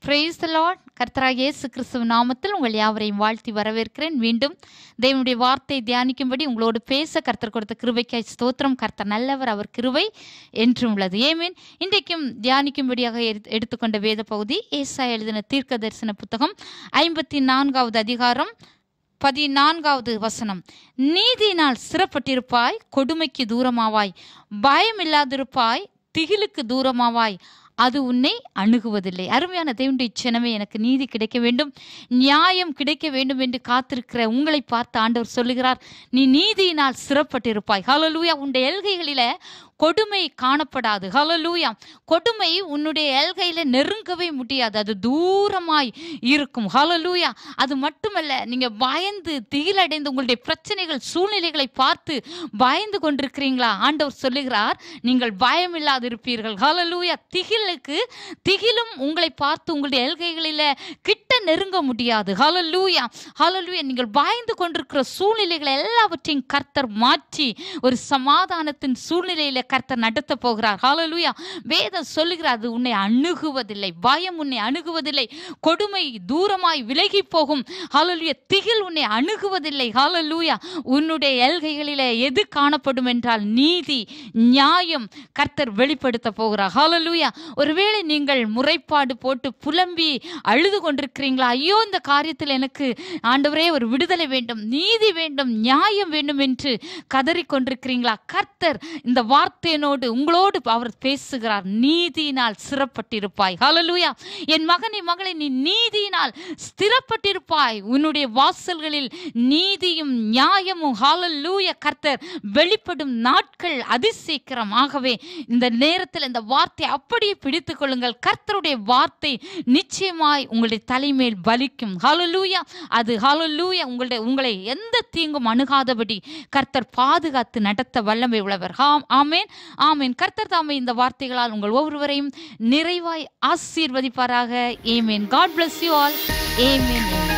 price Lord கர்த்தராக இயேசு கிறிஸ்துவ நாமத்தில் உங்கள் யாவரையும் வாழ்த்தி வரவேற்கிறேன் மீண்டும் தேவனுடைய வார்த்தை தியானிக்கும்படி உங்களோடு பேச கர்த்தர் கொடுத்த கிருபைக்காய் ஸ்தோத்திரம் கர்த்தர் நல்லவர் அவர் கிருபை என்றும் உள்ளது ஏமேன் இன்றைக்கும் தியானிக்கும்படியாக எடுத்து- எடுத்துக்கொண்ட வேத பகுதி ஏசாயா எழுதின தீர்க்க தரிசன புத்தகம் ஐம்பத்தி நான்காவது அதிகாரம் பதினான்காவது வசனம் நீதியினால் சிறப்பட்டிருப்பாய் கொடுமைக்கு தூரமாவாய் பயமில்லாதிருப்பாய் திகிலுக்கு தூரமாவாய் அது உன்னை அணுகுவதில்லை அருமையான தேவனுடைய சினமே எனக்கு நீதி கிடைக்க வேண்டும் நியாயம் கிடைக்க வேண்டும் என்று காத்திருக்கிற உங்களை பார்த்து ஆண்டவர் சொல்லுகிறார் நீ நீதியினால் சிறப்பட்டிருப்பாய் ஹalleluya உன்னுடைய எல்கைகளில கொடுமை காணப்படாது ஹalleluya கொடுமை உன்னுடைய எல்கையில நெருங்கவே முடியாது அது தூரமாய் இருக்கும் ஹalleluya அது மட்டுமல்ல நீங்க பயந்து திகிலடைந்து உங்களுடைய பிரச்சனைகள் சூழ்நிலைகளை பார்த்து பயந்து கொண்டிருக்கிறீங்களா ஆண்டவர் சொல்லுகிறார் நீங்கள் பயமில்லாது இருப்பீர்கள் ஹalleluya திகிலுக்கு திகிலும் உங்களை பார்த்து உங்களுடைய எல்கைகளில கிட்ட நெருங்க முடியாது ஹalleluya ஹalleluya நீங்கள் பயந்து கொண்டிருக்கிற சூழ்நிலைகளை எல்லாவற்றையும் கர்த்தர் மாற்றி ஒரு சமாதானத்தின் சூழ்நிலையில கர்த்தர் நடத்த போகிறார் ஹalleluya வேதம் சொல்லுகிறார் அது உன்னை அணுகுவதில்லை பயம் உன்னை அணுகுவதில்லை கொடுமை தூரமாய் விலகி போகும் ஹalleluya திகில் உன்னை அணுகுவதில்லை ஹalleluya உன்னுடைய எல்கைகளிலே எது காணப்படும் என்றால் நீதி நியாயம் கர்த்தர் வெளிப்படுத்த போகிறார் ஹalleluya ஒருவேளை நீங்கள் முறைப்பாடு போட்டு புலம்பி அழுது கொண்டிருக்கிறீங்களா ஐயோ இந்த காரியத்தில் எனக்கு ஆண்டவரே ஒரு விடுதலை வேண்டும் நீதி வேண்டும் நியாயம் வேண்டும் என்று கதறி கொண்டிருக்கிறீங்களா கர்த்தர் இந்த வார்த்தையினோடு உங்களோடு அவர் பேசுகிறார் நீதியினால் சிறப்பட்டிருப்பாய் ஹalleluya என் மகனே மகளே நீ நீதியினால் ஸ்திரப்பட்டிருப்பாய் உன்னுடைய வாசல்களில் நீதியும் நியாயமும் ஹalleluya கர்த்தர் வெளிப்படும் நாட்கள் அதிசீக்கிரம் ஆகவே இந்த நேரத்தில் இந்த வார்த்தை அப்படியே பிடித்துக் கொள்ளுங்கள் கர்த்தருடைய வார்த்தை நிச்சயமாய் உங்களுடைய தலைமேல் பலிக்கும் ஹalleluya அது ஹalleluya உங்களுடைய உங்களை எந்த தீங்கும் அணுகாதபடி கர்த்தர் பாதுகாத்து நடத்த வல்லமை உள்ளவர் ஆம் ஆமேன் ஆமேன் கர்த்தர் தாமே இந்த வார்த்தைகளால் உங்கள் ஒவ்வொருவரையும் நிறைவாய் ஆசீர்வதிப்பாராக ஏமேன் காட் bless யூ ஆல் ஏமேன்